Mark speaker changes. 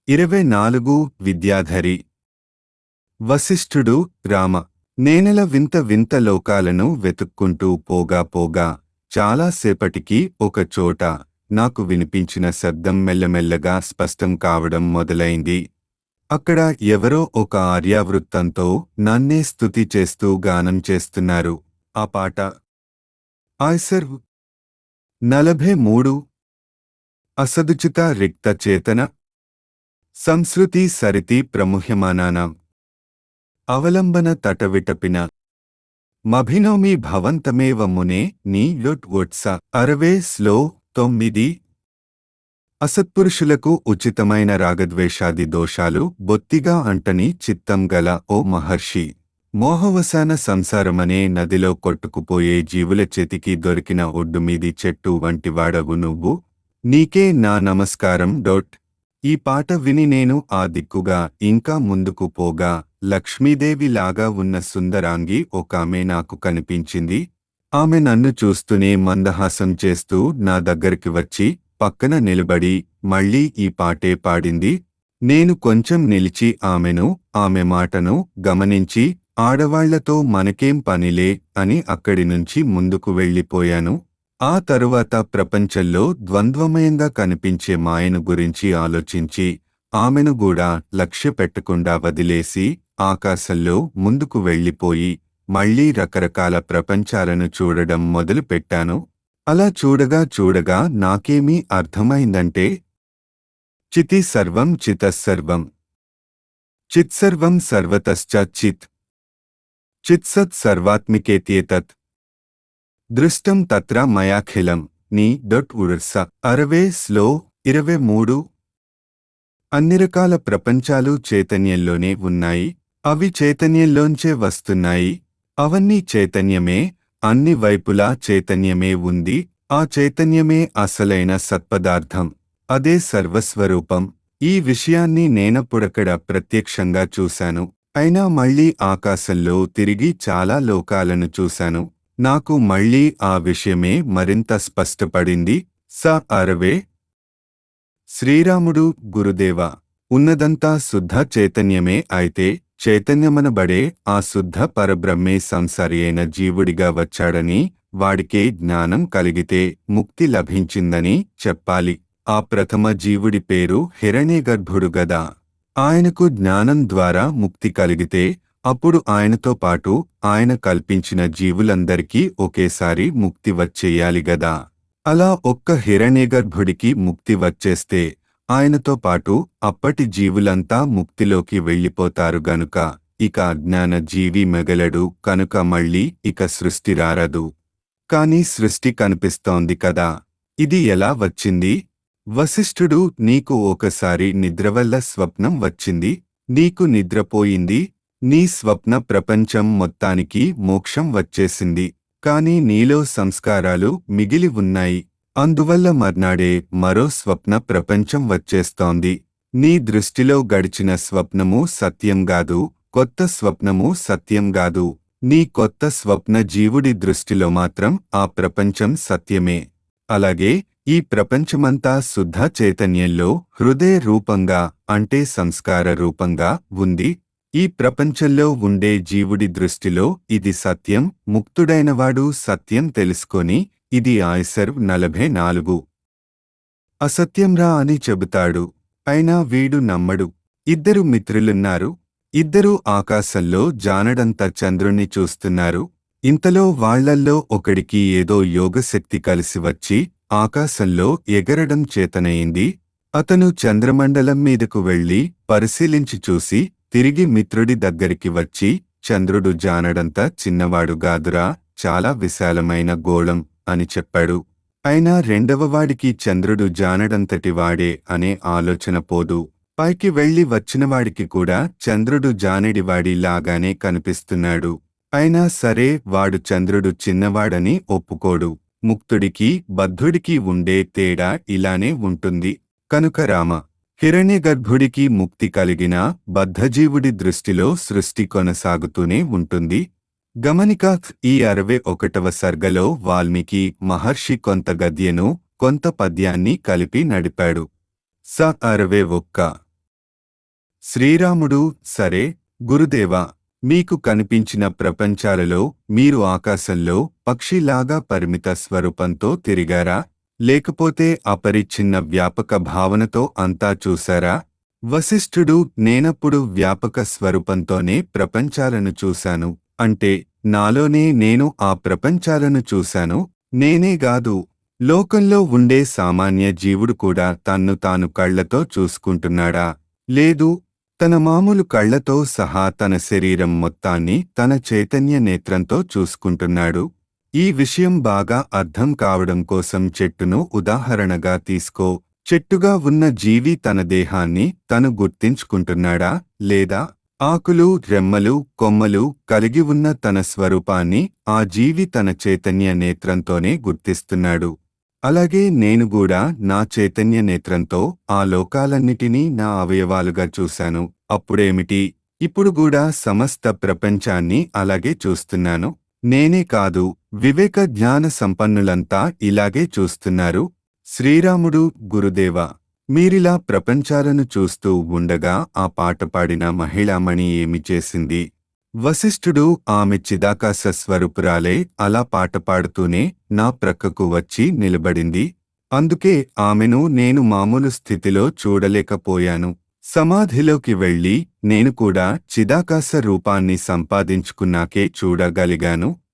Speaker 1: ఇరవై నాలుగు విద్యాధరి వశిష్ఠుడు రామ నేనెల వింత వింత లోకాలను వెతుక్కుంటూ పోగా పోగా చాలాసేపటికి ఒక చోట నాకు వినిపించిన శబ్దం మెల్లమెల్లగా స్పష్టం కావడం మొదలైంది అక్కడ ఎవరో ఒక ఆర్యావృత్తంతో నన్నే స్తుతి చేస్తూ గానం చేస్తున్నారు ఆ పాట ఆయ్సర్ నలభై మూడు అసదుచిత రిక్త చేతన సంస్కృతి సరితి ప్రముహ్యమానానాం అవలంబన తటవిటపిన మభినోమి భవంతమేవ మునే నీ లొట్ ఒట్స అరవే స్లో తొమ్మిది అసత్పురుషులకు ఉచితమైన రాగద్వేషాది దోషాలు బొత్తిగా అంటని చిత్తం గల ఓ మహర్షి మోహవసాన సంసారమనే నదిలో కొట్టుకుపోయే జీవుల చేతికి దొరికిన ఒడ్డుమీది చెట్టు వంటివాడవు నువ్వు నీకే నా నమస్కారం డొట్ ఈ పాట విని నేను ఆ దిక్కుగా ఇంకా ముందుకు పోగా లక్ష్మీదేవిలాగా ఉన్న సుందరాంగి ఒకామె నాకు కనిపించింది ఆమె నన్ను చూస్తూనే మందహాసం చేస్తూ నా దగ్గరికి వచ్చి పక్కన నిలబడి మళ్ళీ ఈ పాటే పాడింది నేను కొంచెం నిలిచి ఆమెను ఆమె మాటను గమనించి ఆడవాళ్లతో మనకేం పనిలే అని అక్కడి నుంచి ముందుకు వెళ్ళిపోయాను ఆ తరువాత ప్రపంచంలో ద్వంద్వమయంగా కనిపించే మాయను గురించి ఆలోచించి ఆమెను కూడా లక్ష్య పెట్టకుండా వదిలేసి ఆకాశంలో ముందుకు వెళ్ళిపోయి మళ్లీ రకరకాల ప్రపంచాలను చూడడం మొదలుపెట్టాను అలా చూడగా చూడగా నాకేమీ అర్థమైందంటే చితి సర్వం చితస్సర్వం చిత్సర్వం సర్వతశ్చ చిత్ చిత్సత్ సర్వాత్మికేత్యేతత్ దృష్టం తత్ర మయాఖిలం నీ డొట్ ఉర్స అరవే స్లో ఇరవై మూడు అన్ని రకాల ప్రపంచాలు చైతన్యంలోనే ఉన్నాయి అవి చైతన్యంలోంచే వస్తున్నాయి అవన్నీ చైతన్యమే అన్ని వైపులా చైతన్యమే ఉంది ఆ చైతన్యమే అసలైన సత్పదార్థం అదే సర్వస్వరూపం ఈ విషయాన్ని నేనప్పుడక్కడ ప్రత్యక్షంగా చూశాను అయినా మళ్ళీ ఆకాశంలో తిరిగి చాలా లోకాలను చూశాను నాకు మళ్ళీ ఆ విషయమే మరింత స్పష్టపడింది స అరవే శ్రీరాముడు గురుదేవ ఉన్నదంతా శుద్ధ చైతన్యమే అయితే చైతన్యమనబడే ఆ శుద్ధ పరబ్రహ్మే సంసారి అయిన జీవుడిగా వచ్చాడని వాడికే జ్ఞానం కలిగితే ముక్తి లభించిందని చెప్పాలి ఆ ప్రథమ జీవుడి పేరు హిరణ్యగర్భుడు గదా ఆయనకు జ్ఞానం ద్వారా ముక్తి కలిగితే అప్పుడు ఆయనతో పాటు ఆయన కల్పించిన జీవులందరికీ ఒకేసారి ముక్తి వచ్చేయాలి గదా అలా ఒక్క హిరణ్యగర్భుడికి ముక్తి వచ్చేస్తే ఆయనతో పాటు అప్పటి జీవులంతా ముక్తిలోకి వెళ్ళిపోతారు గనుక ఇక అజ్ఞాన జీవి మెగలడు కనుక మళ్ళీ ఇక సృష్టి రారదు కాని సృష్టి కనిపిస్తోంది కదా ఇది ఎలా వచ్చింది వశిష్ఠుడు నీకు ఒకసారి నిద్రవల్ల స్వప్నం వచ్చింది నీకు నిద్రపోయింది నీ స్వప్న ప్రపంచం మొత్తానికి మోక్షం వచ్చేసింది కాని నీలో సంస్కారాలు మిగిలి ఉన్నాయి అందువల్ల మర్నాడే మరో స్వప్న ప్రపంచం వచ్చేస్తోంది నీ దృష్టిలో గడిచిన స్వప్నము సత్యం గాదు కొత్త స్వప్నము సత్యం గాదు నీ కొత్త స్వప్న జీవుడి దృష్టిలో మాత్రం ఆ ప్రపంచం సత్యమే అలాగే ఈ ప్రపంచమంతా శుద్ధ చైతన్యంలో హృదయ రూపంగా అంటే సంస్కార రూపంగా ఉంది ఈ ప్రపంచంలో ఉండే జీవుడి దృష్టిలో ఇది సత్యం ముక్తుడైనవాడు సత్యం తెలుసుకొని ఇది ఆయ్సర్ నలభై నాలుగు అసత్యంరా అని చెబుతాడు అయినా వీడు నమ్మడు ఇద్దరు మిత్రులున్నారు ఇద్దరూ ఆకాశంలో జానడంత చంద్రుణ్ణి చూస్తున్నారు ఇంతలో వాళ్లల్లో ఒకడికి ఏదో యోగశక్తి కలిసి వచ్చి ఆకాశంలో ఎగరడం చేతనయింది అతను చంద్రమండలం మీదకు వెళ్లి పరిశీలించి చూసి తిరిగి మిత్రుడి దగ్గరికి వచ్చి చంద్రుడు జానడంత చిన్నవాడు గాదురా చాలా విశాలమైన గోళం అని చెప్పాడు అయినా రెండవవాడికి చంద్రుడు జానడంతటి వాడే అనే ఆలోచన పోదు పైకి వెళ్లి వచ్చినవాడికి కూడా చంద్రుడు జానెడివాడి లాగానే కనిపిస్తున్నాడు అయినా సరే వాడు చంద్రుడు చిన్నవాడని ఒప్పుకోడు ముక్తుడికి బద్ధుడికి ఉండే తేడా ఇలానే ఉంటుంది కనుక రామ హిరణ్యగర్భుడికి ముక్తి కలిగినా బద్ధజీవుడి దృష్టిలో సృష్టి కొనసాగుతూనే ఉంటుంది గమనిక ఈ అరవై ఒకటవ సర్గలో వాల్మీకి మహర్షి కొంత గద్యను కొంత పద్యాన్ని కలిపి నడిపాడు స అరవై ఒక్క శ్రీరాముడు సరే గురుదేవా మీకు కనిపించిన ప్రపంచాలలో మీరు ఆకాశంలో పక్షిలాగా పరిమిత స్వరూపంతో తిరిగారా లేకపోతే అపరిచ్ఛిన్న వ్యాపక భావనతో అంతా చూశారా వశిష్ఠుడు నేనప్పుడు వ్యాపక స్వరూపంతోనే ప్రపంచాలను చూశాను అంటే నాలోనే నేను ఆ ప్రపంచాలను చూశాను నేనే గాదు లోకంలో ఉండే సామాన్య జీవుడు కూడా తన్ను తాను కళ్లతో చూసుకుంటున్నాడా లేదు తన మామూలు కళ్లతో సహా తన శరీరం మొత్తాన్ని తన చైతన్య నేత్రంతో చూసుకుంటున్నాడు ఈ విషయం బాగా అర్థం కావడం కోసం చెట్టును ఉదాహరణగా తీసుకో చెట్టుగా ఉన్న జీవి తన దేహాన్ని తను గుర్తించుకుంటున్నాడా లేదా ఆకులు రెమ్మలు కొమ్మలు కలిగి ఉన్న తన స్వరూపాన్ని ఆ జీవి తన చైతన్య నేత్రంతోనే గుర్తిస్తున్నాడు అలాగే నేను కూడా నా చైతన్య నేత్రంతో ఆ లోకాలన్నిటినీ నా అవయవాలుగా చూశాను అప్పుడేమిటి ఇప్పుడు కూడా సమస్త ప్రపంచాన్ని అలాగే చూస్తున్నాను నేనే కాదు వివేక జ్ఞాన సంపన్నులంతా ఇలాగే చూస్తున్నారు శ్రీరాముడు గురుదేవా మీరిలా ప్రపంచాలను చూస్తూ ఉండగా ఆ పాట పాడిన మహిళామణి ఏమి చేసింది వశిష్ఠుడు ఆమె చిదాకాశ స్వరూపురాలే అలా పాట పాడుతూనే నా ప్రక్కకు వచ్చి నిలబడింది అందుకే ఆమెను నేను మామూలు స్థితిలో చూడలేకపోయాను సమాధిలోకి వెళ్ళి నేను కూడా చిదాకాశ రూపాన్ని సంపాదించుకున్నాకే చూడగలిగాను